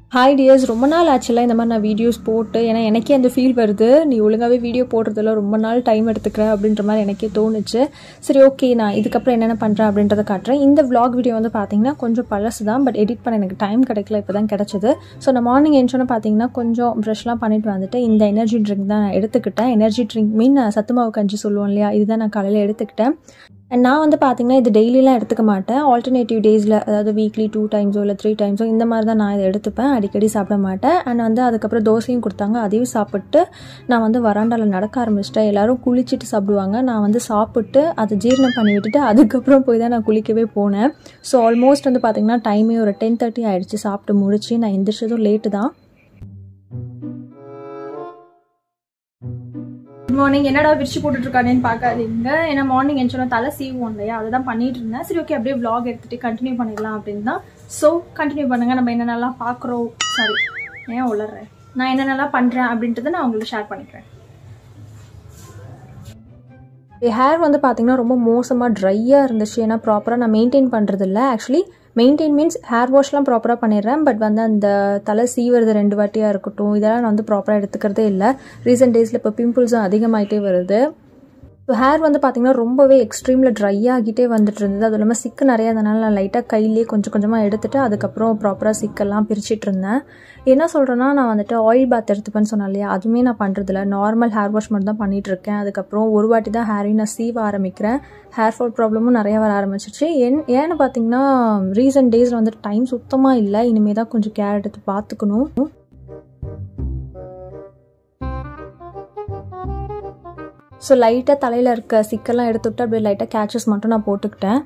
hi tears ரொம்ப நாள் ஆச்சுல இந்த மாதிரி நான் வீடியோஸ் போட்டு ஏன்னா எனக்கே அந்த ஃபீல் வருது நீ ஒழுங்காகவே வீடியோ போடுறதுல ரொம்ப நாள் டைம் எடுத்துக்கிற அப்படின்ற மாதிரி எனக்கே தோணுச்சு சரி ஓகே நான் இதுக்கப்புறம் என்னென்ன பண்ணுறேன் அப்படின்றத காட்டுறேன் இந்த vlog வீடியோ வந்து பார்த்தீங்கன்னா கொஞ்சம் பழசு தான் பட் எடிட் பண்ண எனக்கு டைம் கிடைக்கல இப்போ தான் கிடச்சிது ஸோ நான் மார்னிங் எழுந்தோன்னே பார்த்தீங்கன்னா கொஞ்சம் ப்ரஷ்லாம் பண்ணிட்டு வந்துட்டு இந்த எனர்ஜி ட்ரிங்க் தான் நான் எடுத்துக்கிட்டேன் எனர்ஜி ட்ரிங்க் மீன் சத்து மாவு கஞ்சி சொல்லுவோம் இல்லையா இதுதான் நான் காலையில் எடுத்துக்கிட்டேன் அண்ட் நான் வந்து பார்த்தீங்கன்னா இது டெய்லிலாம் எடுத்துக்க மாட்டேன் ஆல்டர்னேட்டிவ் டேஸில் அதாவது வீக்லி டூ டைம்ஸோ இல்லை த்ரீ டைம்ஸோ இந்த மாதிரி தான் நான் இதை எடுத்துப்பேன் அடிக்கடி சாப்பிட மாட்டேன் அண்ட் வந்து அதுக்கப்புறம் தோசையும் கொடுத்தாங்க அதையும் சாப்பிட்டு நான் வந்து வராண்டாவில் நடக்க ஆரம்பிச்சிட்டேன் எல்லாரும் குளிச்சுட்டு சாப்பிடுவாங்க நான் வந்து சாப்பிட்டு அதை ஜீரணம் பண்ணி விட்டுட்டு அதுக்கப்புறம் போய் தான் நான் குளிக்கவே போனேன் ஸோ ஆல்மோஸ்ட் வந்து பார்த்தீங்கன்னா டைமே ஒரு டென் தேர்ட்டி ஆயிடுச்சு சாப்பிட்டு முடிச்சு நான் எந்திரிச்சதும் லேட்டு தான் குட் மார்னிங் என்னடா விரிச்சு போட்டுட்டு இருக்கானேன்னு பார்க்காதீங்க ஏன்னா மார்னிங் எஞ்சோன்னா தலை சீவோம் இல்லையா அதை தான் பண்ணிட்டு இருந்தேன் சரி ஓகே அப்படியே vlog எடுத்துட்டு கண்டினியூ பண்ணிடலாம் அப்படின்னு தான் ஸோ கண்டினியூ பண்ணுங்க நம்ம என்னென்னலாம் பார்க்குறோம் சாரி ஏன் உளறேன் நான் என்னென்னலாம் பண்ணுறேன் அப்படின்றத நான் உங்களுக்கு ஷேர் பண்ணிக்கிறேன் ஹேர் வந்து பார்த்தீங்கன்னா ரொம்ப மோசமாக ட்ரையாக இருந்துச்சு ஏன்னா ப்ராப்பராக நான் மெயின்டைன் பண்ணுறது இல்லை ஆக்சுவலி மெயின்டைன் மீன்ஸ் ஹேர் வாஷ்லாம் ப்ராப்பராக பண்ணிடுறேன் பட் வந்து அந்த தலை சீவுறது ரெண்டு வாட்டியாக இருக்கட்டும் இதெல்லாம் நான் வந்து ப்ராப்பராக எடுத்துக்கிறதே இல்லை ரீசெண்ட் டேஸில் இப்போ பிம்பிள்ஸும் அதிகமாகிட்டே வருது ஸோ ஹேர் வந்து பார்த்திங்கன்னா ரொம்பவே எக்ஸ்ட்ரீமில் ட்ரை ஆகிட்டே வந்துட்டு இருந்தது அதுவும் இல்லாமல் சிக்கு நிறையா இருந்தனால நான் லைட்டாக கையிலே கொஞ்சம் கொஞ்சமாக எடுத்துட்டு அதுக்கப்புறம் ப்ராப்பராக சிக்கெல்லாம் பிரிச்சிட்டு இருந்தேன் என்ன சொல்கிறேன்னா நான் வந்துட்டு ஆயில் பாத் எடுத்துப்பேன்னு சொன்னேன் இல்லையா அதுவுமே நான் பண்ணுறதில்ல நார்மல் ஹேர் வாஷ் மட்டும் தான் பண்ணிகிட்டு இருக்கேன் அதுக்கப்புறம் ஒரு வாட்டி தான் ஹேரையும் நான் சீவ ஆரம்பிக்கிறேன் ஹேர் ஃபால் ப்ராப்ளமும் நிறைய வர ஆரம்பிச்சிச்சு ஏன் ஏன்னு பார்த்தீங்கன்னா ரீசெண்ட் டேஸில் வந்துட்டு டைம் சுத்தமாக இல்லை இனிமேல் தான் கொஞ்சம் கேர் எடுத்து பார்த்துக்கணும் ஸோ லைட்டாக தலையில் இருக்க சிக்கெல்லாம் எடுத்துக்கிட்டு அப்படியே லைட்டாக கேச்சஸ் மட்டும் நான் போட்டுக்கிட்டேன்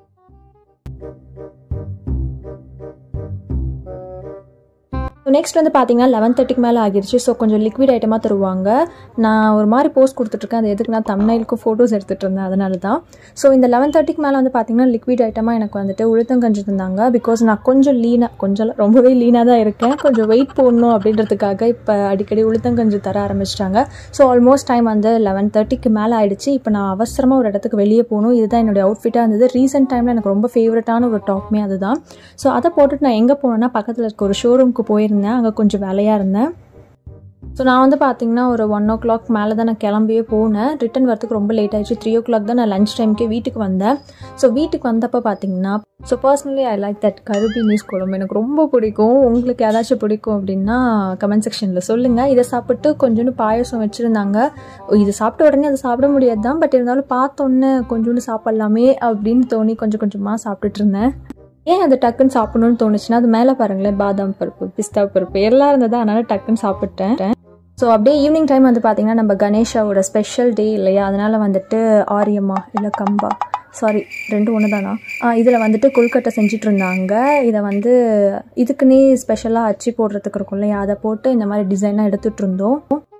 ஸோ நெக்ஸ்ட் வந்து பார்த்தீங்கன்னா லெவன் தேர்ட்டிக்கு மேலே ஆகிடுச்சு ஸோ கொஞ்சம் லிக்விட் ஐட்டமாக தருவாங்க நான் ஒரு மாதிரி போஸ்ட் கொடுத்துட்ருக்கேன் அது எதுக்கு நான் தமிழ்நாளுக்கும் ஃபோட்டோஸ் எடுத்துகிட்டு இருந்தேன் அதனால தான் ஸோ இந்த லெவன் தேர்ட்டிக்கு மேலே வந்து பார்த்தீங்கன்னா லிக்விட் ஐட்டமாக எனக்கு வந்துட்டு உளுத்தங்கஞ்சி தந்தாங்க பிகாஸ் நான் கொஞ்சம் லீனாக கொஞ்சம் இல்ல, ரொம்பவே லீனாக தான் இருக்கேன் கொஞ்சம் வெயிட் போடணும் அப்படின்றதுக்காக இப்போ அடிக்கடி உளுத்தங்கஞ்சி தர ஆரம்பிச்சிட்டாங்க ஸோ ஆல்மோஸ்ட் டைம் வந்து லெவன் தேர்ட்டிக்கு மேலே ஆயிடுச்சு இப்போ நான் அவசரமாக ஒரு இடத்துக்கு வெளியே போகணும் இதுதான் என்னுடைய அவுட்ஃபிட்டாக இருந்தது ரீசெண்ட் டைமில் எனக்கு ரொம்ப ஃபேவரட்டான ஒரு டாப்மே அதுதான் ஸோ அதை போட்டுட்டு நான் எங்கே போனேன்னா பக்கத்தில் இருக்க ஒரு ஷோரூமுக்கு போயிருந்தேன் அங்கே கொஞ்சம் வேலையாக இருந்தேன் ஸோ நான் வந்து பார்த்தீங்கன்னா ஒரு ஒன் ஓ கிளாக் மேலே தான் நான் கிளம்பியே போனேன் ரிட்டன் வரதுக்கு ரொம்ப லேட் ஆயிடுச்சு த்ரீ ஓ கிளாக் தான் நான் லஞ்ச் டைம்க்கே வீட்டுக்கு வந்தேன் ஸோ வீட்டுக்கு வந்தப்போ பார்த்தீங்கன்னா so personally I like that கருபி நீஸ் குழம்பு எனக்கு ரொம்ப பிடிக்கும் உங்களுக்கு ஏதாச்சும் பிடிக்கும் அப்படின்னா கமெண்ட் செக்ஷனில் சொல்லுங்கள் இதை சாப்பிட்டு கொஞ்சோண்டு பாயசம் வச்சுருந்தாங்க இது சாப்பிட்ட உடனே அதை சாப்பிட முடியாது தான் பட் இருந்தாலும் பார்த்தோன்னே கொஞ்சோண்டு சாப்பிட்லாமே அப்படின்னு தோணி கொஞ்சம் கொஞ்சமாக சாப்பிட்டுட்டு இருந்தேன் ஏன் அது டக்குன்னு சாப்பிடணும்னு தோணுச்சுன்னா அது மேலே பாருங்களேன் பாதாம் பருப்பு பிஸ்தா பருப்பு எல்லாம் இருந்தது அதனால டக்குன்னு சாப்பிட்டேன் ஸோ அப்படியே ஈவினிங் டைம் வந்து பார்த்தீங்கன்னா நம்ம கணேஷாவோட ஸ்பெஷல் டே இல்லையா அதனால வந்துட்டு ஆரியம்மா இல்லை கம்பா சாரி ரெண்டும் ஒன்று தானா இதில் வந்துட்டு கொல்கட்டை செஞ்சுட்டு இருந்தாங்க இதை வந்து இதுக்குன்னே ஸ்பெஷலாக அச்சு போடுறதுக்கு இருக்கும் இல்லையா அதை போட்டு இந்த மாதிரி டிசைனாக எடுத்துகிட்டு இருந்தோம்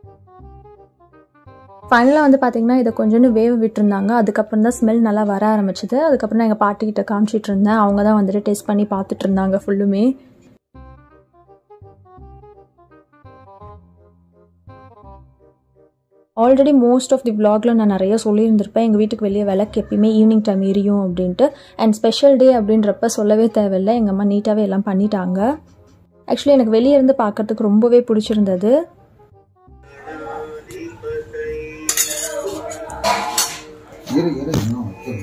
ஃபைனலாக வந்து பார்த்தீங்கன்னா இதை கொஞ்சோண்டு வேவ் விட்டுருந்தாங்க அதுக்கப்புறம் தான் ஸ்மெல் நல்லா வர ஆரம்பிச்சது அதுக்கப்புறம் நான் எங்கள் பாட்டிக்கிட்ட காமிச்சிட்டு இருந்தேன் அவங்க தான் வந்துட்டு டேஸ்ட் பண்ணி பார்த்துட்டு இருந்தாங்க ஃபுல்லுமே ஆல்ரெடி மோஸ்ட் ஆஃப் தி vlogல நான் நிறைய சொல்லியிருந்திருப்பேன் எங்கள் வீட்டுக்கு வெளியே விளக்கு எப்பயுமே ஈவினிங் டைம் எரியும் அப்படின்ட்டு அண்ட் ஸ்பெஷல் டே அப்படின்றப்ப சொல்லவே தேவையில்லை எங்கள் அம்மா நீட்டாகவே எல்லாம் பண்ணிட்டாங்க ஆக்சுவலி எனக்கு வெளியே இருந்து பார்க்கறதுக்கு ரொம்பவே பிடிச்சிருந்தது இரு இரு இன்னும் வைக்கிறேன்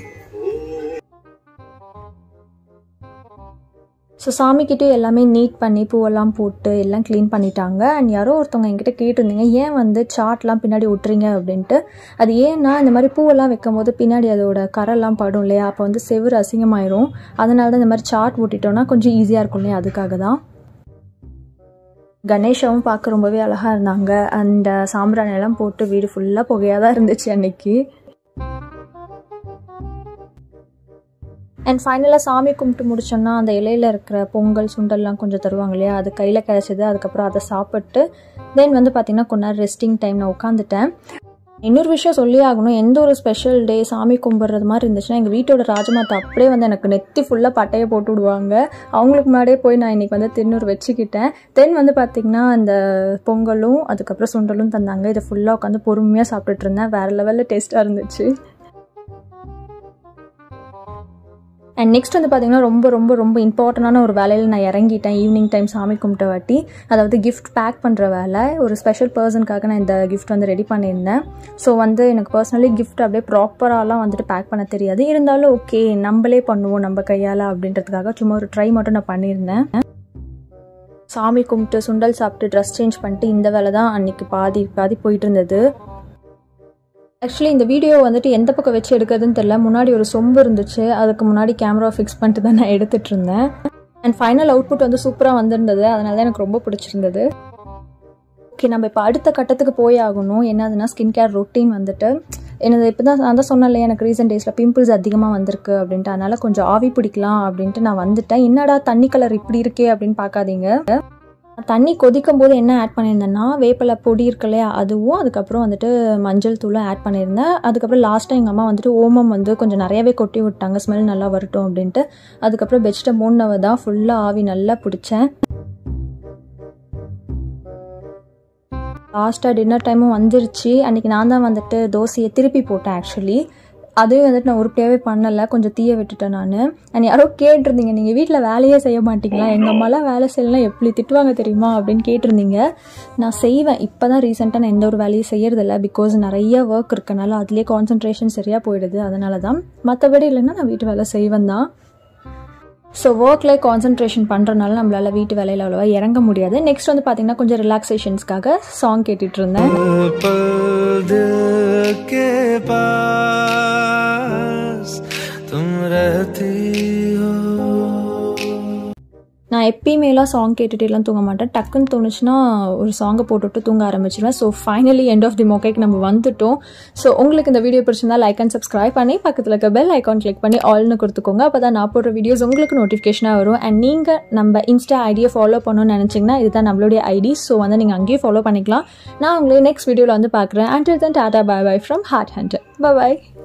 ஸோ சாமிக்கிட்டே எல்லாமே நீட் பண்ணி பூவெல்லாம் போட்டு எல்லாம் க்ளீன் பண்ணிட்டாங்க அண்ட் யாரோ ஒருத்தவங்க என்கிட்ட கேட்டிருந்தீங்க ஏன் வந்து சாட்லாம் பின்னாடி ஒட்டுறீங்க அப்படின்ட்டு அது ஏன்னா இந்த மாதிரி பூவெல்லாம் வைக்கும் போது பின்னாடி அதோட கரெல்லாம் படும் இல்லையா அப்போ வந்து செவுரு அசிங்கமாயிரும் அதனால தான் இந்த மாதிரி சாட் ஓட்டிட்டோம்னா கொஞ்சம் ஈஸியாக இருக்கும் இல்லையா அதுக்காக தான் கணேஷாவும் பார்க்க ரொம்பவே அழகாக இருந்தாங்க அண்ட் சாம்பிராணி எல்லாம் போட்டு வீடு ஃபுல்லாக புகையாக தான் இருந்துச்சு அன்னைக்கு அண்ட் ஃபைனலாக சாமி கும்பிட்டு முடிச்சோன்னா அந்த இலையில இருக்கிற பொங்கல் சுண்டல்லாம் கொஞ்சம் தருவாங்க இல்லையா அது கையில் கிடச்சிது அதுக்கப்புறம் அதை சாப்பிட்டு தென் வந்து பார்த்திங்கன்னா கொஞ்ச நேரம் ரெஸ்டிங் டைம் நான் உட்காந்துட்டேன் இன்னொரு விஷயம் சொல்லி ஆகணும் எந்த ஒரு ஸ்பெஷல் டே சாமி கும்பிட்றது மாதிரி இருந்துச்சுன்னா எங்கள் வீட்டோட ராஜமாதா அப்படியே வந்து எனக்கு நெத்தி ஃபுல்லாக பட்டையை போட்டு விடுவாங்க அவங்களுக்கு முன்னாடியே போய் நான் இன்றைக்கி வந்து திருநூறு வச்சுக்கிட்டேன் தென் வந்து பார்த்திங்கன்னா அந்த பொங்கலும் அதுக்கப்புறம் சுண்டலும் தந்தாங்க இதை ஃபுல்லாக உட்காந்து பொறுமையாக சாப்பிட்டுட்டு இருந்தேன் வேறு லெவலில் டேஸ்ட்டாக இருந்துச்சு அண்ட் நெக்ஸ்ட் வந்து பார்த்தீங்கன்னா ரொம்ப ரொம்ப ரொம்ப இம்பார்ட்டண்டான ஒரு வேலையில் நான் இறங்கிட்டேன் ஈவினிங் டைம் சாமி கும்பிட்ட வாட்டி அதாவது கிஃப்ட் பேக் பண்ணுற வேலை ஒரு ஸ்பெஷல் பர்சனுக்காக நான் இந்த கிஃப்ட் வந்து ரெடி பண்ணியிருந்தேன் ஸோ வந்து எனக்கு பர்சனலி கிஃப்ட் அப்படியே ப்ராப்பராலாம் வந்துட்டு பேக் பண்ண தெரியாது இருந்தாலும் ஓகே நம்மளே பண்ணுவோம் நம்ம கையால் அப்படின்றதுக்காக சும்மா ஒரு ட்ரை மட்டும் நான் பண்ணியிருந்தேன் சாமி கும்பிட்டு சுண்டல் சாப்பிட்டு ட்ரெஸ் சேஞ்ச் பண்ணிட்டு இந்த வேலை தான் அன்றைக்கி பாதி பாதி போயிட்டு இருந்தது ஆக்சுவலி இந்த வீடியோ வந்துட்டு எந்த பக்கம் வச்சு எடுக்கிறதுன்னு தெரியல முன்னாடி ஒரு சொம்பு இருந்துச்சு அதுக்கு முன்னாடி கேமரா ஃபிக்ஸ் பண்ணிட்டு தான் நான் எடுத்துகிட்டு இருந்தேன் அண்ட் ஃபைனல் அவுட்புட் வந்து சூப்பராக வந்திருந்தது அதனால தான் எனக்கு ரொம்ப பிடிச்சிருந்தது ஓகே நம்ம இப்போ அடுத்த கட்டத்துக்கு போய் ஆகணும் என்னதுன்னா ஸ்கின் கேர் ரொட்டீன் வந்துட்டு எனது இப்போ தான் நான் தான் சொன்னேன் எனக்கு ரீசெண்ட் டேஸில் பிம்பிள்ஸ் அதிகமாக வந்திருக்கு அப்படின்ட்டு அதனால் கொஞ்சம் ஆவி பிடிக்கலாம் அப்படின்ட்டு நான் வந்துட்டேன் என்னடா தண்ணி கலர் இப்படி இருக்கே அப்படின்னு பார்க்காதீங்க தண்ணி கொதிக்கும் போது என்ன ஆட் பண்ணியிருந்தேன்னா வேப்பிலை பொடி இருக்கு இல்லையா அதுவும் அதுக்கப்புறம் வந்துட்டு மஞ்சள் தூளும் ஆட் பண்ணியிருந்தேன் அதுக்கப்புறம் லாஸ்ட்டாக எங்கள் அம்மா வந்துட்டு ஓமம் வந்து கொஞ்சம் நிறையவே கொட்டி விட்டாங்க ஸ்மெல் நல்லா வரட்டும் அப்படின்ட்டு அதுக்கப்புறம் பெட்ஷீட்டை மூணவை தான் ஃபுல்லாக ஆவி நல்லா பிடிச்சேன் லாஸ்ட்டாக டின்னர் டைமும் வந்துருச்சு அன்றைக்கி நான் தான் வந்துட்டு தோசையை திருப்பி போட்டேன் ஆக்சுவலி அதுவே வந்துட்டு நான் உருப்படியாகவே பண்ணலை கொஞ்சம் தீய விட்டுட்டேன் நான் அண்ட் யாரோ கேட்டிருந்தீங்க நீங்கள் வீட்டில் வேலையே செய்ய மாட்டீங்களா எங்கள் அம்மாலாம் வேலை செய்யலாம் எப்படி திட்டுவாங்க தெரியுமா அப்படின்னு கேட்டிருந்தீங்க நான் செய்வேன் இப்போ தான் ரீசெண்டாக நான் எந்த ஒரு வேலையும் செய்யறதில்ல பிகாஸ் நிறைய ஒர்க் இருக்கனால அதுலேயே கான்சன்ட்ரேஷன் சரியாக போயிடுது அதனால தான் மற்றபடி இல்லைன்னா நான் வீட்டு வேலை செய்வேன் தான் ஸோ ஒர்க்கில் கான்சன்ட்ரேஷன் பண்ணுறனால நம்மளால் வீட்டு வேலையில் அவ்வளோவா இறங்க முடியாது நெக்ஸ்ட் வந்து பார்த்தீங்கன்னா கொஞ்சம் ரிலாக்ஸேஷன்ஸ்க்காக சாங் கேட்டுட்டு இருந்தேன் पल दिल के पास तुम रहती हो நான் எப்பயுமேலாம் சாங் கேட்டுகிட்டேலாம் தூங்க மாட்டேன் டக்குன்னு தோணுச்சுன்னா ஒரு சாங்கை போட்டுவிட்டு தூங்க ஆரம்பிச்சிடுவேன் so finally end of the மொக்கைக்கு நம்ம வந்துட்டோம் ஸோ உங்களுக்கு இந்த வீடியோ பிடிச்சிருந்தா லைக் அண்ட் சப்ஸ்கிரைப் பண்ணி பக்கத்தில் இருக்க பெல் ஐக்கான் கிளிக் பண்ணி ஆல்னு கொடுத்துக்கோங்க அப்போ தான் நான் போடுற வீடியோஸ் உங்களுக்கு நோட்டிஃபிகேஷனாக வரும் அண்ட் நீங்கள் நம்ம இன்ஸ்டா ஐடியை ஃபாலோ பண்ணணும்னு நினச்சிங்கன்னா இதுதான் நம்மளுடைய ஐடி ஸோ வந்து நீங்கள் அங்கேயே ஃபாலோ பண்ணிக்கலாம் நான் உங்களை நெக்ஸ்ட் வீடியோவில் வந்து பார்க்குறேன் அண்டில் தன் டாடா bye bye from heart hunter by